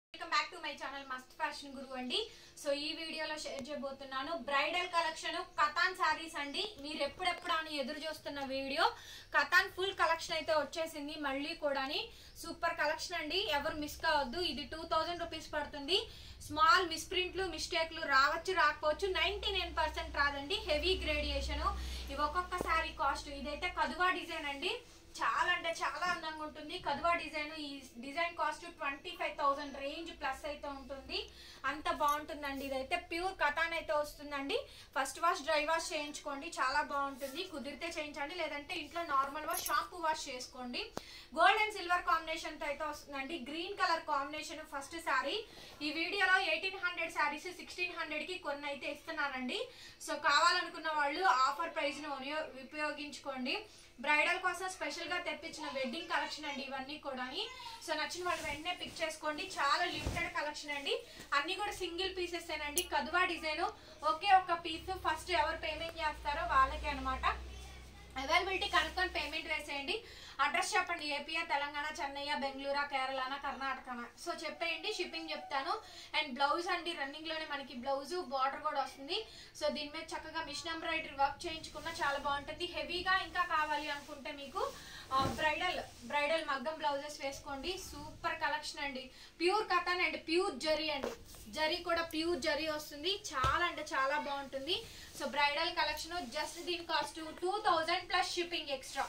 welcome back to my channel must fashion Guru అండి so ఈ వీడియోలో షేర్ చేయబోతున్నాను బ్రైడల్ కలెక్షన్ కథాన్ శారీస్ అండి మీరు ఎప్పుడెప్పుడు అని ఎదురు చూస్తున్న వీడియో కథాన్ ఫుల్ కలెక్షన్ అయితే వచ్చేసింది మళ్ళీ కూడాని సూపర్ కలెక్షన్ అండి ఎవరు మిస్ కావద్దు ఇది టూ థౌజండ్ రూపీస్ పడుతుంది స్మాల్ మిస్ప్రింట్లు మిస్టేక్లు రావచ్చు రాకపోవచ్చు నైన్టీ నైన్ పర్సెంట్ రాదండి హెవీ గ్రేడియేషన్ ఇవి ఒక్కొక్క శారీ కాస్ట్ ఇదైతే కదువా డిజైన్ అండి చాలా అంటే చాలా అందంగా ఉంటుంది కదువా డిజైన్ ఈ design cost twenty five thousand range plus అయితే ఉంటుంది అంత బాగుంటుందండి ఇదైతే ప్యూర్ కథాన్ అయితే వస్తుందండి ఫస్ట్ వాష్ డ్రై వాష్ చేయించుకోండి చాలా బాగుంటుంది కుదిరితే చేయించండి లేదంటే ఇంట్లో నార్మల్ వాష్ షాంపూ వాష్ చేసుకోండి గోల్డ్ అండ్ సిల్వర్ కాంబినేషన్ తో అయితే వస్తుందండి green colour combination first sari ఈ వీడియోలో eighteen hundred saris sixteen hundred కి కొన్ని అయితే ఇస్తున్నానండి సో కావాలనుకున్న వాళ్ళు ఆఫర్ ప్రైస్ ను ఉపయో- ఉపయోగించుకోండి బ్రైడల్ కోసం స్పెషల్ గా తెప్పించిన వెడ్డింగ్ కలెక్షన్ అండి ఇవన్నీ కూడా సో నచ్చిన వాళ్ళు వెంటనే పిక్ చేసుకోండి చాలా లిమిటెడ్ కలెక్షన్ అండి అన్ని కూడా సింగిల్ పీసెస్ ఏనండి కదువా డిజైన్ ఒకే ఒక పీస్ ఫస్ట్ ఎవరు పేమెంట్ చేస్తారో వాళ్ళకే అన్నమాట అవైలబిలిటీ కనుక్కొని పేమెంట్ వేసేయండి అడ్రస్ చెప్పండి ఏపీఆ తెలంగాణ చెన్నయ్య బెంగళూరు కేరళన కర్ణాటకన సో చెప్పేయండి షిప్పింగ్ చెప్తాను అండ్ బ్లౌజ్ అండి రన్నింగ్ లోనే మనకి బ్లౌజ్ బార్డర్ కూడా వస్తుంది సో దీని మీద చక్కగా మిషన్ ఎంబ్రాయిడరీ వర్క్ చేయించుకున్న చాలా బాగుంటుంది హెవీగా ఇంకా కావాలి అనుకుంటే మీకు బ్రైడల్ బ్రైడల్ మగ్గం బ్లౌజెస్ వేసుకోండి సూపర్ కలెక్షన్ అండి pure katan and pure zari అండి జరీ కూడా ప్యూర్ జరీ వస్తుంది చాలా అంటే చాలా బాగుంటుంది సో బ్రైడల్ కలెక్షన్ జస్ట్ దీని cost two thousand plus shipping extra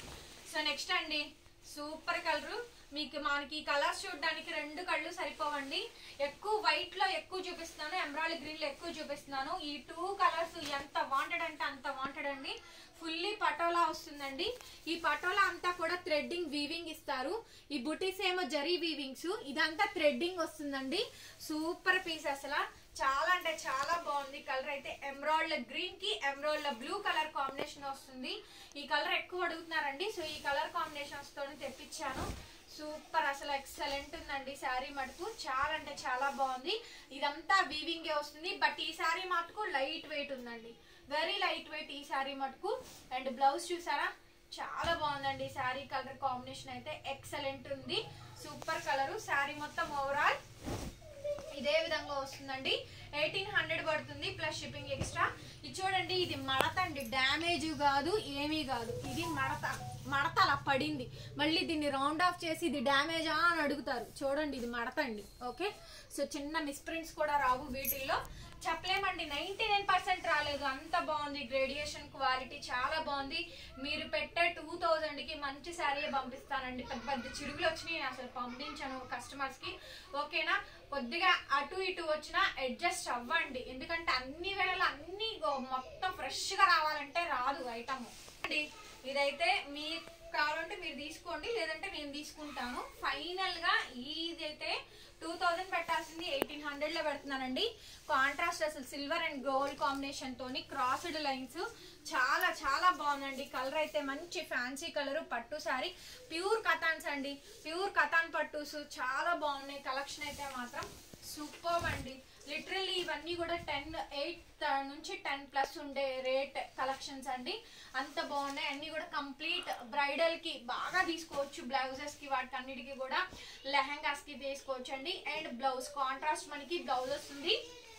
so next అండి సూపర్ కలర్ మీకు మనకి కలర్స్ చూడడానికి రెండు కళ్ళు సరిపోవండి ఎక్కువ వైట్ లో ఎక్కువ చూపిస్తున్నాను ఎమరాల్డ్ గ్రీన్ లో ఎక్కువ చూపిస్తున్నాను ఈ టూ కలర్స్ ఎంత వాంటెడ్ అంటే అంత వాంటెడ్ అండి ఫుల్లీ పటోలా వస్తుందండి ఈ పటోలా అంతా కూడా థ్రెడ్డింగ్ వీవింగ్ ఇస్తారు ఈ బుటీస్ ఏమో జరీ వీవింగ్స్ ఇదంతా థ్రెడ్డింగ్ వస్తుందండి సూపర్ పీస్ అసలు చాలా అంటే చాలా బాగుంది కలర్ అయితే ఎమరాల్డ్ గ్రీన్ కి ఎమరాల్డ్ బ్లూ కలర్ కాంబినేషన్ వస్తుంది ఈ కలర్ ఎక్కువ అడుగుతున్నారండి సో ఈ కలర్ కాంబినేషన్స్ తోని తెప్పించాను సూపర్ అసలు ఎక్సలెంట్ ఉందండి శారీ మటుకు చాలా అంటే చాలా బాగుంది ఇదంతా వీవింగే వస్తుంది బట్ ఈ శారీ మటుకు లైట్ వెయిట్ ఉందండి వెరీ లైట్ వెయిట్ ఈ శారీ మటుకు అండ్ బ్లౌజ్ చూసారా చాలా బాగుందండి శారీ కలర్ కాంబినేషన్ అయితే ఎక్సలెంట్ ఉంది సూపర్ కలర్ శారీ మొత్తం ఓవరాల్ ఇదే విధంగా వస్తుందండి ఎయిటీన్ హండ్రెడ్ పడుతుంది ప్లస్ షిప్పింగ్ ఎక్స్ట్రా ఇది చూడండి ఇది మడత అండి డ్యామేజ్ కాదు ఏమీ కాదు ఇది మడత మడత అలా పడింది మళ్ళీ దీన్ని రౌండ్ ఆఫ్ చేసి ఇది డ్యామేజా అని అడుగుతారు చూడండి ఇది మడత అండి ఓకే సో చిన్న మిస్ప్రింట్స్ కూడా రావు వీటిల్లో చెప్పలేమండి నైన్టీ నైన్ పర్సెంట్ రాలేదు అంత బాగుంది గ్రేడియేషన్ క్వాలిటీ చాలా బాగుంది మీరు పెట్టే టూ థౌజండ్ కి మంచి శారీ పంపిస్తానండి పెద్ద పెద్ద చిరుగులు వచ్చినాయి నేను అసలు పంపించాను కస్టమర్స్ కి ఓకేనా కొద్దిగా అటు ఇటు వచ్చినా అడ్జస్ట్ అవ్వండి ఎందుకంటే అన్ని వేళ అన్ని గో- మొత్తం ఫ్రెష్ గా రావాలంటే రాదు ఐటమ్ అండి ఇదైతే మీ కావాలంటే మీరు తీసుకోండి లేదంటే నేను తీసుకుంటాను ఫైనల్ గా ఇదైతే టూ థౌజండ్ పెట్టాల్సింది ఎయిటీన్ హండ్రెడ్ లో పెడుతున్నానండి కాంట్రాస్ట్ అసలు సిల్వర్ అండ్ గోల్డ్ కాంబినేషన్ తోని క్రాస్డ్ లైన్స్ చాలా చాలా బాగుందండి కలర్ అయితే మంచి ఫ్యాన్సీ కలర్ పట్టు సారీ ప్యూర్ కథాన్స్ అండి ప్యూర్ కథాన్ పట్టుస్ చాలా బాగున్నాయి కలెక్షన్ అయితే మాత్రం సూపర్ అండి లిటరల్లీ ఇవన్నీ కూడా టెన్ ఎయిట్ నుంచి టెన్ ప్లస్ ఉండే రేట్ కలెక్షన్స్ అండి అంత బాగున్నాయి అన్ని కూడా కంప్లీట్ బ్రైడల్ కి బాగా తీసుకోవచ్చు బ్లౌజెస్ కి వాటి అన్నిటికి కూడా లెహంగాస్ కి తీసుకోవచ్చు అండి అండ్ బ్లౌజ్ కాంట్రాస్ట్ మనకి బ్లౌజ్ వస్తుంది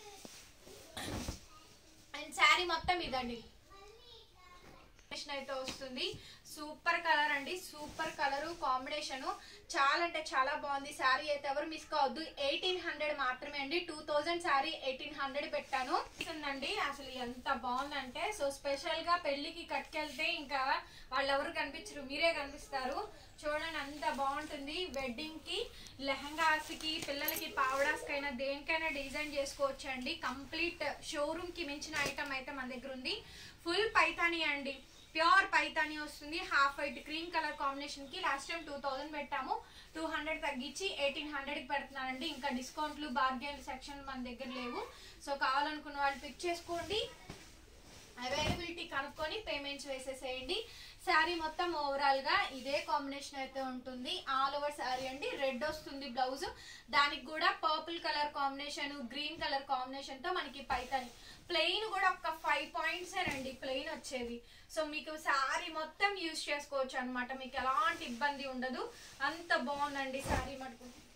అండ్ శారీ మొత్తం ఇదండి కాంబినేషన్ అయితే వస్తుంది సూపర్ కలర్ అండి సూపర్ కలర్ కాంబినేషన్ చాలా అంటే చాలా బాగుంది శారీ అయితే ఎవరు మిస్ కావద్దు ఎయిటీన్ హండ్రెడ్ మాత్రమే అండి two thousand sari eighteen hundred పెట్టాను ఉందండి అసలు ఎంత బాగుందంటే సో స్పెషల్ గా పెళ్లికి కట్టుకెళ్తే ఇంకా వాళ్ళు ఎవరు కనిపించరు మీరే కనిపిస్తారు చూడండి అంత బాగుంటుంది వెడ్డింగ్ కి లెహంగాస్ కి పిల్లలకి పావడాస్ కైనా దేనికైనా డిజైన్ చేసుకోవచ్చు అండి కంప్లీట్ షోరూమ్ కి మించిన ఐటమ్ అయితే మన దగ్గర ఉంది ఫుల్ పైతాని అండి ప్యూర్ పైతాని వస్తుంది half white cream colour combination కి లాస్ట్ టైం టూ థౌసండ్ పెట్టాము టూ హండ్రెడ్ తగ్గించి ఎయిటీన్ హండ్రెడ్ కి పెడుతున్నానండి ఇంకా డిస్కౌంట్లు బార్గెన్ సెక్షన్ మన దగ్గర లేవు సో కావాలనుకున్న వాళ్ళు పిక్ చేసుకోండి అవైలబిలిటీ కనుక్కొని పేమెంట్స్ వేసేసేయండి శారీ మొత్తం ఓవరాల్ గా ఇదే కాంబినేషన్ అయితే ఉంటుంది ఆల్ ఓవర్ శారీ అండి రెడ్ వస్తుంది బ్లౌజ్ దానికి కూడా purple colour combination green colour combination తో మనకి పైతాని ప్లెయిన్ కూడా ఒక ఫైవ్ పాయింట్స్ అండి ప్లెయిన్ వచ్చేది సో మీకు శారీ మొత్తం యూజ్ చేసుకోవచ్చు అన్నమాట మీకు ఎలాంటి ఇబ్బంది ఉండదు అంత బాగుందండి శారీ మటుకు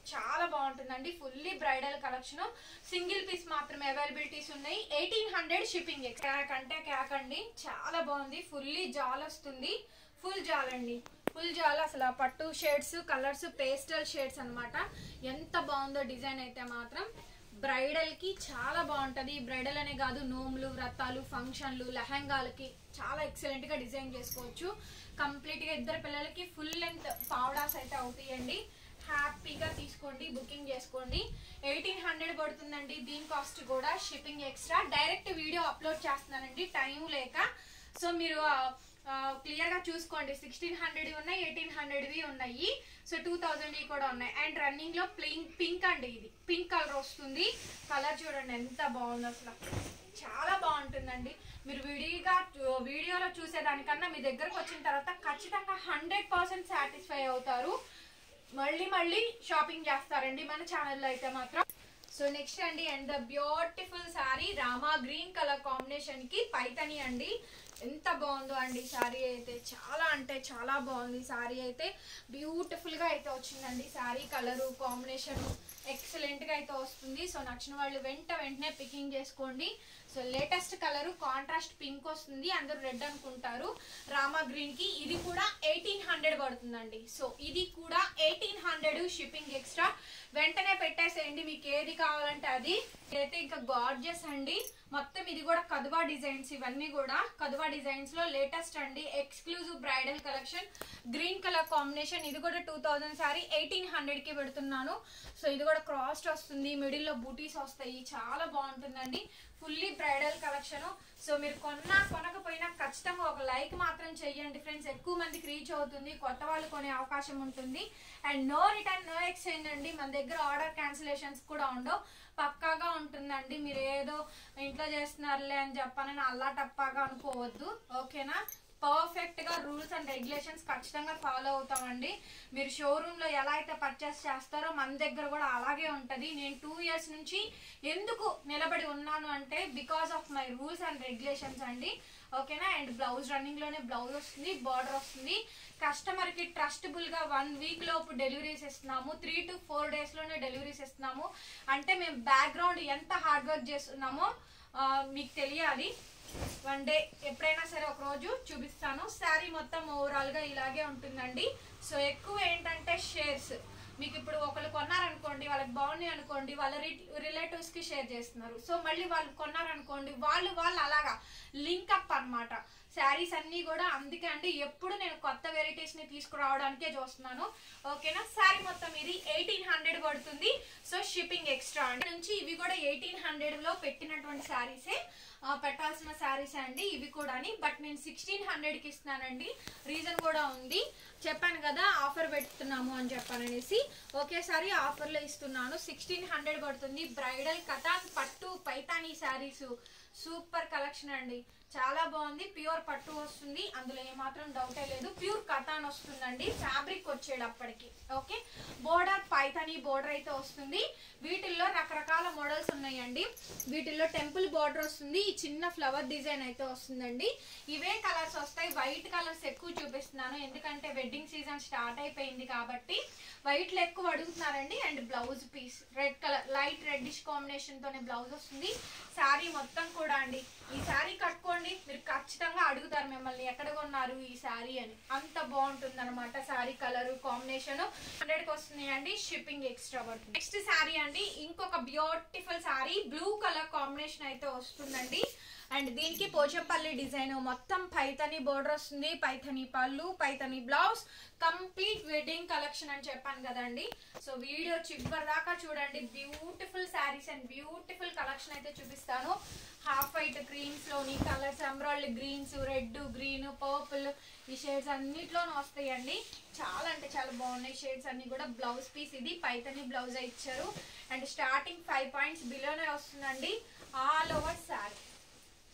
చాలా బాగుంటుందండి fully bridal collection single piece మాత్రమే అవైలబిలిటీస్ ఉన్నాయి ఎయిటీన్ హండ్రెడ్ షిప్పింగ్ క్యాక్ అంటే క్యాక్ అండి చాలా బాగుంది ఫుల్లీ జాల్ వస్తుంది ఫుల్ జాల్ అండి ఫుల్ జాల్ అసలు ఆ పట్టు షేడ్స్ కలర్స్ పేస్టల్ షేడ్స్ అన్నమాట ఎంత బాగుందో డిజైన్ అయితే మాత్రం బ్రైడల్ కి చాలా బాగుంటది బ్రైడల్ అనే కాదు నోములు వ్రతాలు ఫంక్షన్లు లెహంగాలకి చాలా ఎక్సలెంట్ గా డిజైన్ చేసుకోవచ్చు కంప్లీట్ గా ఇద్దరు పిల్లలకి ఫుల్ లెంత్ పావడాస్ అయితే అవుతాయండి హ్యాపీగా తీసుకోండి బుకింగ్ చేసుకోండి ఎయిటీన్ హండ్రెడ్ పడుతుందండి దీని కాస్ట్ కూడా shipping extra direct video upload చేస్తున్నానండి టైం లేక సో మీరు క్లియర్ గా చూసుకోండి సిక్స్టీన్ హండ్రెడ్ ఉన్నాయి ఎయిటీన్ హండ్రెడ్వి ఉన్నాయి సో టూ థౌజండ్ కూడా ఉన్నాయి అండ్ రన్నింగ్ లో పింక్ పింక్ అండి ఇది పింక్ కలర్ వస్తుంది కలర్ చూడండి ఎంత బాగుంది అసలు చాలా బాగుంటుందండి మీరు విడిగా చూ- వీడియోలో చూసేదానికన్నా మీ దగ్గరకు వచ్చిన తర్వాత ఖచ్చితంగా హండ్రెడ్ పర్సెంట్ సాటిస్ఫై అవుతారు మళ్ళీ మళ్ళీ షాపింగ్ చేస్తారండి మన ఛానల్లో అయితే మాత్రం సో నెక్స్ట్ అండి and the beautiful sari Rama green colour combination కి పైతని అండి ఎంత బాగుందో అండి సారీ అయితే చాలా అంటే చాలా బాగుంది సారీ అయితే బ్యూటిఫుల్ గా అయితే వచ్చిందండి సారీ కలరు కాంబినేషన్ ఎక్సలెంట్ గా అయితే వస్తుంది సో నచ్చిన వాళ్ళు వెంట వెంటనే పికింగ్ చేసుకోండి so latest colour contrast pink వస్తుంది అందరూ రెడ్ అనుకుంటారు రామా గ్రీన్ కి ఇది కూడా ఎయిటీన్ హండ్రెడ్ పడుతుందండి సో ఇది కూడా ఎయిటీన్ హండ్రెడ్ షిప్పింగ్ ఎక్స్ట్రా వెంటనే పెట్టేసేయండి మీకు ఏది కావాలంటే అది ఇదైతే ఇంకా గార్జెస్ అండి మొత్తం ఇది కూడా కదువా డిజైన్స్ ఇవన్నీ కూడా కదువా డిజైన్స్ లో లేటెస్ట్ అండి exclusive bridal collection green colour combination ఇది కూడా two thousand sorry eighteen hundred కి పెడుతున్నాను సో ఇది కూడా క్రాస్ట్ వస్తుంది మిడిల్ లో బూటీస్ వస్తాయి చాలా బాగుంటుందండి ఫుల్లీ బ్రైడల్ కలెక్షన్ సో మీరు కొన్నా కొనకపోయినా ఖచ్చితంగా ఒక లైక్ మాత్రం చెయ్యండి ఫ్రెండ్స్ ఎక్కువ మందికి రీచ్ అవుతుంది కొత్త వాళ్ళు కొనే అవకాశం ఉంటుంది and no return no exchange అండి మన దగ్గర ఆర్డర్ క్యాన్సిలేషన్స్ కూడా ఉండవు పక్కాగా ఉంటుందండి మీరు ఏదో ఇంట్లో చేస్తున్నారులే అని చెప్పానని అల్లా టప్పాగా అనుకోవద్దు ఓకేనా పర్ఫెక్ట్ గా రూల్స్ అండ్ రెగ్యులేషన్స్ ఖచ్చితంగా ఫాలో అవుతామండి మీరు షోరూమ్ లో ఎలా అయితే పర్చేస్ చేస్తారో మన దగ్గర కూడా అలాగే ఉంటది నేను టూ ఇయర్స్ నుంచి ఎందుకు నిలబడి ఉన్నాను అంటే because of my rules and regulations అండి ఓకేనా అండ్ బ్లౌజ్ రన్నింగ్ లోనే బ్లౌజ్ వస్తుంది బార్డర్ వస్తుంది కస్టమర్ కి ట్రస్టబుల్ గా వన్ వీక్ లోపు డెలివరీస్ ఇస్తున్నాము త్రీ టు ఫోర్ డేస్ లోనే డెలివరీస్ ఇస్తున్నాము అంటే మేము బ్యాక్గ్రౌండ్ ఎంత హార్డ్ వర్క్ చేస్తున్నామో ఆ, మీకు తెలియాలి వన్ డే ఎప్పుడైనా సరే ఒక రోజు చూపిస్తాను శారీ మొత్తం ఓవరాల్ గా ఇలాగే ఉంటుందండి సో ఎక్కువ ఏంటంటే షేర్స్ మీకు ఇప్పుడు ఒకళ్ళు కొన్నారనుకోండి వాళ్ళకి బాగున్నాయి అనుకోండి వాళ్ళ రిలేటివ్స్ కి షేర్ చేస్తున్నారు సో మళ్ళీ వాళ్ళు కొన్నారనుకోండి వాళ్ళు వాళ్ళు అలాగా లింక్ అప్ అనమాట శారీస్ అన్ని కూడా అందుకే అండి ఎప్పుడు నేను కొత్త వెరైటీస్ ని తీసుకురావడానికే చూస్తున్నాను ఓకేనా శారీ మొత్తం ఇది ఎయిటీన్ హండ్రెడ్ పడుతుంది సో షిప్పింగ్ ఎక్స్ట్రా అండి నుంచి ఇవి కూడా ఎయిటీన్ హండ్రెడ్ లో పెట్టినటువంటి శారీసే ఆ, పెట్టాల్సిన శారీస్ అండి ఇవి కూడా బట్ నేను సిక్స్టీన్ హండ్రెడ్ కి ఇస్తున్నానండి రీజన్ కూడా ఉంది చెప్పాను కదా ఆఫర్ పెడుతున్నాము అని చెప్పాననేసి ఒకేసారి ఆఫర్ లో ఇస్తున్నాను సిక్స్టీన్ హండ్రెడ్ పడుతుంది బ్రైడల్ కథాన్ పట్టు పైతానీ శారీస్ సూపర్ కలెక్షన్ అండి చాలా బాగుంది ప్యూర్ పట్టు వస్తుంది అందులో ఏమాత్రం డౌటే లేదు ప్యూర్ కథాన్ వస్తుందండి ఫ్యాబ్రిక్ వచ్చేటప్పటికి ఓకే బోర్డర్ పైథానీ బోర్డర్ అయితే వస్తుంది వీటిల్లో రకరకాల మోడల్స్ ఉన్నాయండి వీటిల్లో టెంపుల్ బోర్డర్ వస్తుంది ఈ చిన్న ఫ్లవర్ డిజైన్ అయితే వస్తుందండి ఇవే కలర్స్ వస్తాయి వైట్ కలర్స్ ఎక్కువ చూపిస్తున్నాను ఎందుకంటే వెడ్డింగ్ సీజన్ స్టార్ట్ అయిపోయింది కాబట్టి వైట్ లో ఎక్కువ అడుగుతున్నారండి and blouse piece red colour light reddish combination తోనే బ్లౌజ్ వస్తుంది శారీ మొత్తం కూడా అండి ఈ శారీ కట్టుకోండి మీరు ఖచ్చితంగా అడుగుతారు మిమ్మల్ని ఎక్కడ కొన్నారు ఈ శారీ అని అంత బాగుంటుంది అనమాట శారీ కలర్ కాంబినేషన్ హండ్రెడ్ కి వస్తుంది అండి షిప్పింగ్ ఎక్స్ట్రా పడుతుంది నెక్స్ట్ శారీ అండి ఇంకొక beautiful sari blue colour combination అయితే వస్తుందండి అండ్ దీనికి పోచంపల్లి డిజైన్ మొత్తం పైతని బోర్డర్ వస్తుంది పైథని పళ్ళు Paithani blouse complete wedding collection అని చెప్పాను కదండి సో వీడియో చివరి దాకా చూడండి beautiful saris and beautiful collection అయితే చూపిస్తాను హాఫ్ వైట్ గ్రీన్స్ లోని colours emerald greens red green purple ఈ షేడ్స్ అన్నిట్లోనూ వస్తాయండి చాలా అంటే చాలా బాగున్నాయి షేడ్స్ అన్ని కూడా బ్లౌజ్ పీస్ ఇది పైతని బ్లౌజ్ ఇచ్చారు అండ్ స్టార్టింగ్ ఫైవ్ పాయింట్స్ బిలోనే వస్తుందండి all over sari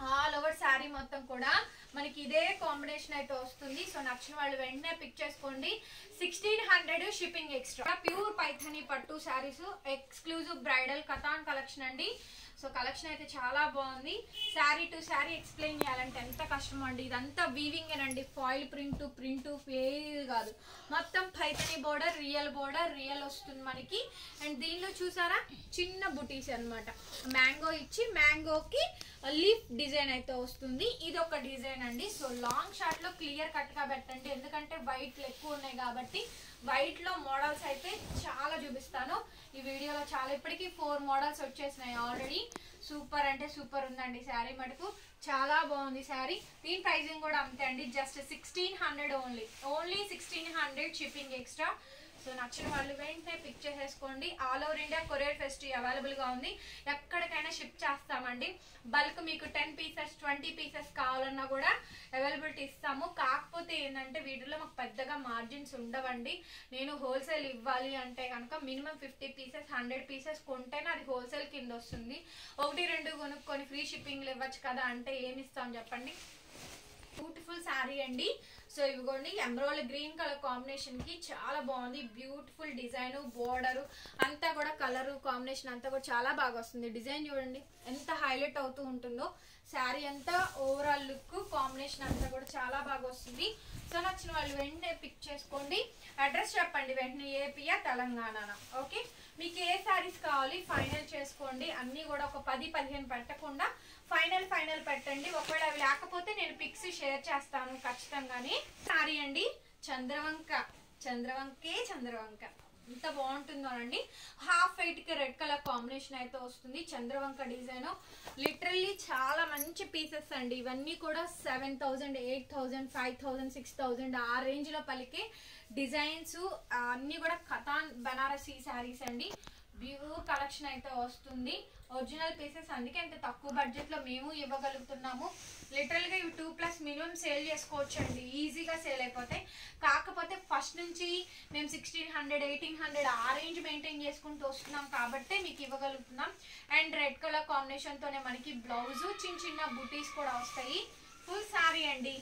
all over sari మొత్తం కూడా మనకి ఇదే కాంబినేషన్ అయితే వస్తుంది సో నచ్చిన వాళ్ళు వెంటనే పిక్ చేసుకోండి sixteen hundred shipping extra pure Paithani పట్టు saris exclusive bridal katan collection అండి సో కలెక్షన్ అయితే చాలా బాగుంది శారీ టు శారీ ఎక్స్ప్లెయిన్ చేయాలంటే ఎంత కష్టం అండి ఇదంతా వీవింగ్ అండి ఫాయిల్ ప్రింట్ ప్రింట్ ఏది కాదు మొత్తం Paithani border real border real వస్తుంది మనకి అండ్ దీనిలో చూసారా చిన్న బుటీస్ అన్నమాట మ్యాంగో ఇచ్చి మ్యాంగోకి లీఫ్ డిజైన్ అయితే వస్తుంది ఇది ఒక డిజైన్ అండి సో లాంగ్ షార్ట్ లో క్లియర్ కట్ గా పెట్టండి ఎందుకంటే వైట్ ఎక్కువ ఉన్నాయి కాబట్టి వైట్ లో మోడల్స్ అయితే చాలా చూపిస్తాను ఈ వీడియోలో చాలా ఇప్పటికీ ఫోర్ మోడల్స్ వచ్చేసినాయి ఆల్రెడీ సూపర్ అంటే సూపర్ ఉందండి శారీ మటుకు చాలా బాగుంది శారీ దీని ప్రైజింగ్ కూడా అంతే అండి just sixteen hundred only only sixteen hundred shipping extra so నచ్చిన వాళ్ళు వెంటనే పిక్ చేసేసుకోండి all over India courier festive available గా ఉంది ఎక్కడికైనా షిప్ చేస్తామండి బల్క్ మీకు టెన్ పీసెస్ ట్వంటీ పీసెస్ కావాలన్నా కూడా అవైలబిలిటీ ఇస్తాము కాకపోతే ఏంటంటే వీటిలో మాకు పెద్దగా మార్జిన్స్ ఉండవండి నేను హోల్సేల్ ఇవ్వాలి అంటే కనుక minimum fifty pieces hundred pieces కొంటేనే అది హోల్సేల్ కింద వస్తుంది ఒకటి రెండు కొనుక్కొని ఫ్రీ షిప్పింగ్లు ఇవ్వచ్చు కదా అంటే ఏమి ఇస్తాం చెప్పండి బ్యూటిఫుల్ శారీ అండి సో ఇవిగోండి ఎమరాల్డ్ గ్రీన్ కలర్ కాంబినేషన్ కి చాలా బాగుంది బ్యూటిఫుల్ డిజైన్ బోర్డర్ అంతా కూడా కలర్ కాంబినేషన్ అంతా కూడా చాలా బాగా వస్తుంది డిజైన్ చూడండి ఎంత హైలైట్ అవుతూ ఉంటుందో శారీ అంతా ఓవరాల్ లుక్ కాంబినేషన్ అంతా కూడా చాలా బాగా వస్తుంది సో నచ్చిన వాళ్ళు వెంటనే పిక్ చేసుకోండి అడ్రస్ చెప్పండి వెంటనే ఏపీయా తెలంగాణ ఓకే మీకు ఏ శారీస్ కావాలి ఫైనల్ చేసుకోండి అన్నీ కూడా ఒక పది పదిహేను పెట్టకుండా ఫైనల్ ఫైనల్ పెట్టండి ఒకవేళ అవి లేకపోతే నేను పిక్స్ షేర్ చేస్తాను ఖచ్చితంగానే సారీ అండి చంద్రవంక చంద్రవంకే చంద్రవంక ఎంత బాగుంటుందో అండి హాఫ్ వైట్ కి రెడ్ కలర్ కాంబినేషన్ అయితే వస్తుంది చంద్రవంక డిజైన్ లిటరల్లీ చాలా మంచి పీసెస్ అండి ఇవన్నీ కూడా seven thousand eight thousand five thousand six thousand ఆ రేంజ్ లో పలికే డిజైన్స్ అన్ని కూడా కథాన్ బనారసీ శారీస్ అండి ప్యూర్ కలెక్షన్ అయితే వస్తుంది ఒరిజినల్ పీసెస్ అందుకే అంత తక్కువ బడ్జెట్ లో మేము ఇవ్వగలుగుతున్నాము లిటరల్ గా ఇవి టూ ప్లస్ మినిమం సేల్ చేసుకోవచ్చు అండి ఈజీగా సేల్ అయిపోతాయి కాకపోతే ఫస్ట్ నుంచి మేము సిక్స్టీన్ హండ్రెడ్ ఎయిటీన్ హండ్రెడ్ ఆ రేంజ్ మెయింటైన్ చేసుకుంటూ వస్తున్నాం కాబట్టి మీకు ఇవ్వగలుగుతున్నాం అండ్ రెడ్ కలర్ కాంబినేషన్ తోనే మనకి బ్లౌజ్ చిన్న చిన్న బుటీస్ కూడా వస్తాయి ఫుల్ శారీ అండి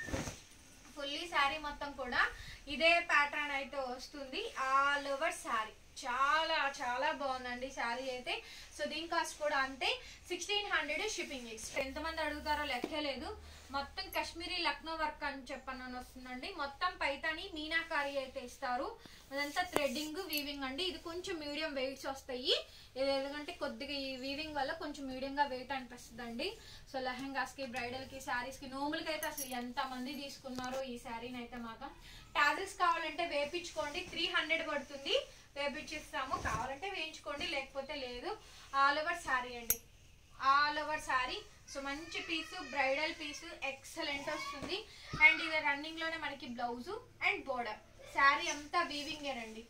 ఫుల్లీ శారీ మొత్తం కూడా ఇదే ప్యాటర్న్ అయితే వస్తుంది ఆల్ ఓవర్ శారీ చాలా చాలా బాగుందండి శారీ అయితే సో దీని కాస్ట్ కూడా అంతే సిక్స్టీన్ హండ్రెడ్ షిప్పింగ్ ఎక్స్ట్రా ఎంతమంది అడుగుతారో లెక్కే లేదు మొత్తం కాశ్మీరీ లక్నో వర్క్ అని చెప్పనని వస్తుందండి మొత్తం పైతాని మీనాకారి అయితే ఇస్తారు అదంతా థ్రెడ్డింగ్ వీవింగ్ అండి ఇది కొంచెం మీడియం వెయిట్స్ వస్తాయి ఇది ఎందుకంటే కొద్దిగా ఈ వీవింగ్ వల్ల కొంచెం మీడియంగా వెయిట్ అనిపిస్తుంది అండి సో లెహంగాస్కి బ్రైడల్కి శారీస్కి నోములకి అయితే అసలు ఎంత మంది తీసుకున్నారో ఈ శారీని అయితే మాత్రం టాజిల్స్ కావాలంటే వేపించుకోండి త్రీ హండ్రెడ్ పడుతుంది వేపించిస్తాము కావాలంటే వేయించుకోండి లేకపోతే లేదు ఆల్ ఓవర్ శారీ అండి ఆల్ ఓవర్ శారీ సో మంచి పీసు బ్రైడల్ పీసు ఎక్సలెంట్ వస్తుంది అండ్ ఇది రన్నింగ్ లోనే మనకి బ్లౌజ్ అండ్ బోర్డర్ శారీ అంతా వీవింగ్ అండి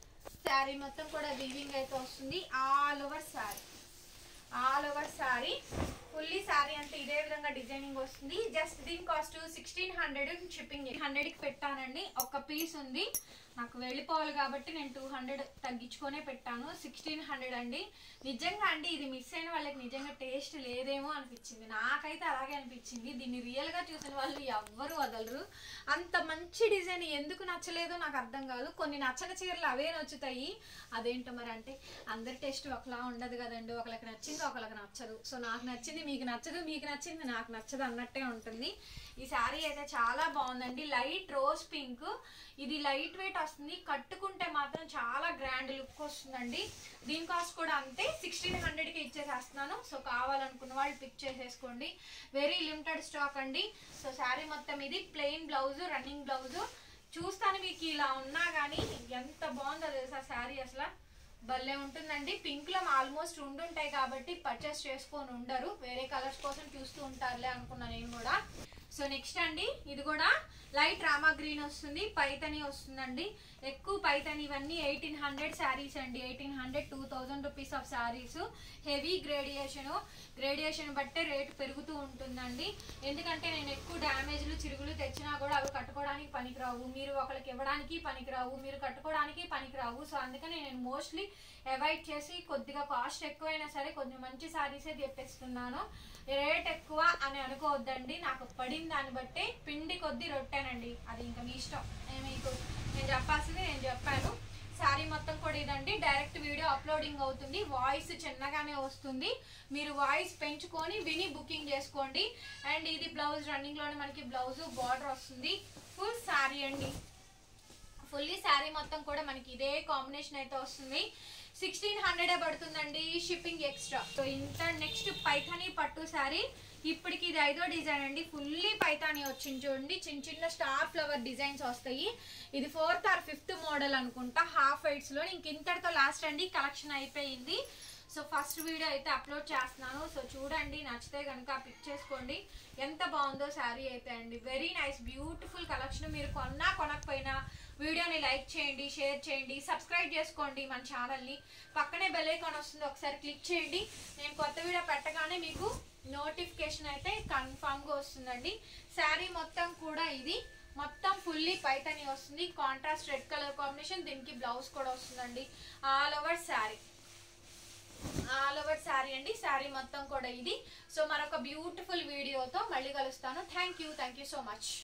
శారీ మొత్తం కూడా వీవింగ్ అయితే వస్తుంది all over sari all over sari fully sari అంతా ఇదే విధంగా డిజైనింగ్ వస్తుంది జస్ట్ దీని కాస్ట్ సిక్స్టీన్ హండ్రెడ్ షిప్పింగ్ హండ్రెడ్కి పెట్టానండి ఒక పీస్ ఉంది నాకు వెళ్ళిపోవాలి కాబట్టి నేను టూ హండ్రెడ్ తగ్గించుకొనే పెట్టాను సిక్స్టీన్ హండ్రెడ్ అండి నిజంగా అండి ఇది మిస్ అయిన వాళ్ళకి నిజంగా టేస్ట్ లేదేమో అనిపించింది నాకైతే అలాగే అనిపించింది దీన్ని రియల్గా చూసిన వాళ్ళు ఎవ్వరు వదలరు అంత మంచి డిజైన్ ఎందుకు నచ్చలేదో నాకు అర్థం కాదు కొన్ని నచ్చని చీరలు అవే నచ్చుతాయి అదేంటో మరి అంటే అందరి టేస్ట్ ఒకలా ఉండదు కదండి ఒకళ్ళకి నచ్చింది ఒకళ్ళకి నచ్చదు సో నాకు నచ్చింది మీకు నచ్చదు మీకు నచ్చింది నాకు నచ్చదు అన్నట్టే ఉంటుంది ఈ శారీ అయితే చాలా బాగుందండి లైట్ రోజ్ పింక్ ఇది లైట్ వెయిట్ వస్తుంది కట్టుకుంటే మాత్రం చాలా గ్రాండ్ లుక్ వస్తుందండి దీని కాస్ట్ కూడా అంతే సిక్స్టీన్ హండ్రెడ్కి ఇచ్చేసేస్తున్నాను సో కావాలనుకున్న వాళ్ళు పిక్ చేసేసుకోండి వెరీ లిమిటెడ్ స్టాక్ అండి సో శారీ మొత్తం ఇది ప్లెయిన్ బ్లౌజ్ రన్నింగ్ బ్లౌజ్ చూస్తాను మీకు ఇలా ఉన్నా కానీ ఎంత బాగుందో తెలుసా శారీ అసలు భలే ఉంటుందండి పింక్ లో ఆల్మోస్ట్ ఉండుంటాయి కాబట్టి పర్చేస్ చేసుకొని ఉండరు వేరే కలర్స్ కోసం చూస్తూ ఉంటారులే అనుకున్నా నేను కూడా సో నెక్స్ట్ అండి ఇది కూడా లైట్ రామా గ్రీన్ వస్తుంది పైతని వస్తుందండి ఎక్కువ పైతని ఇవన్నీ ఎయిటీన్ హండ్రెడ్ శారీస్ అండి eighteen hundred two thousand rupees of saris heavy gradation gradation బట్టే రేట్ పెరుగుతూ ఉంటుందండి ఎందుకంటే నేను ఎక్కువ డ్యామేజ్లు చిరుగులు తెచ్చినా కూడా అవి కట్టుకోవడానికి పనికిరావు మీరు ఒకరికి ఇవ్వడానికి పనికిరావు మీరు కట్టుకోవడానికి పనికిరావు సో అందుకని నేను మోస్ట్లీ అవాయిడ్ చేసి కొద్దిగా కాస్ట్ ఎక్కువైనా సరే కొంచెం మంచి సారీసే తెప్పిస్తున్నాను రేట్ ఎక్కువ అని అనుకోవద్దండి నాకు పడిన దాన్ని బట్టి పిండి కొద్ది రొట్టెనండి అది ఇంకా మీ ఇష్టం నేను మీకు నేను చెప్పాల్సింది నేను చెప్పాను శారీ మొత్తం కూడా ఇదండి డైరెక్ట్ వీడియో అప్లోడింగ్ అవుతుంది వాయిస్ చిన్నగానే వస్తుంది మీరు వాయిస్ పెంచుకొని విని బుకింగ్ చేసుకోండి అండ్ ఇది బ్లౌజ్ రన్నింగ్ లోనే మనకి బ్లౌజ్ బార్డర్ వస్తుంది ఫుల్ శారీ అండి ఫుల్లీ శారీ మొత్తం కూడా మనకి ఇదే కాంబినేషన్ అయితే వస్తుంది సిక్స్టీన్ హండ్రెడే పడుతుందండి షిప్పింగ్ ఎక్స్ట్రా సో ఇంత నెక్స్ట్ పైథానీ పట్టు శారీ ఇప్పటికి ఇది ఐదో డిజైన్ అండి ఫుల్లీ పైథానీ వచ్చింది చూడండి చిన్న చిన్న స్టార్ ఫ్లవర్ డిజైన్స్ వస్తాయి ఇది ఫోర్త్ ఆర్ ఫిఫ్త్ మోడల్ అనుకుంటా హాఫ్ వైట్స్ లో ఇంక ఇంతటితో లాస్ట్ అండి కలెక్షన్ అయిపోయింది సో ఫస్ట్ వీడియో అయితే అప్లోడ్ చేస్తున్నాను సో చూడండి నచ్చితే కనుక పిక్ చేసుకోండి ఎంత బాగుందో శారీ అయితే అండి వెరీ నైస్ బ్యూటిఫుల్ కలెక్షన్ మీరు కొన్నా కొనకపోయినా వీడియోని లైక్ చేయండి షేర్ చేయండి సబ్స్క్రైబ్ చేసుకోండి మన ఛానల్ని పక్కనే బెల్ ఐకాన్ వస్తుంది ఒకసారి క్లిక్ చేయండి నేను కొత్త వీడియో పెట్టగానే మీకు నోటిఫికేషన్ అయితే కన్ఫామ్గా వస్తుందండి శారీ మొత్తం కూడా ఇది మొత్తం ఫుల్లీ పైతని వస్తుంది కాంట్రాస్ట్ రెడ్ కలర్ కాంబినేషన్ దీనికి బ్లౌజ్ కూడా వస్తుందండి all over sari all over sari అండి శారీ మొత్తం కూడా ఇది సో మరొక బ్యూటిఫుల్ వీడియోతో మళ్ళీ కలుస్తాను thank you thank you so much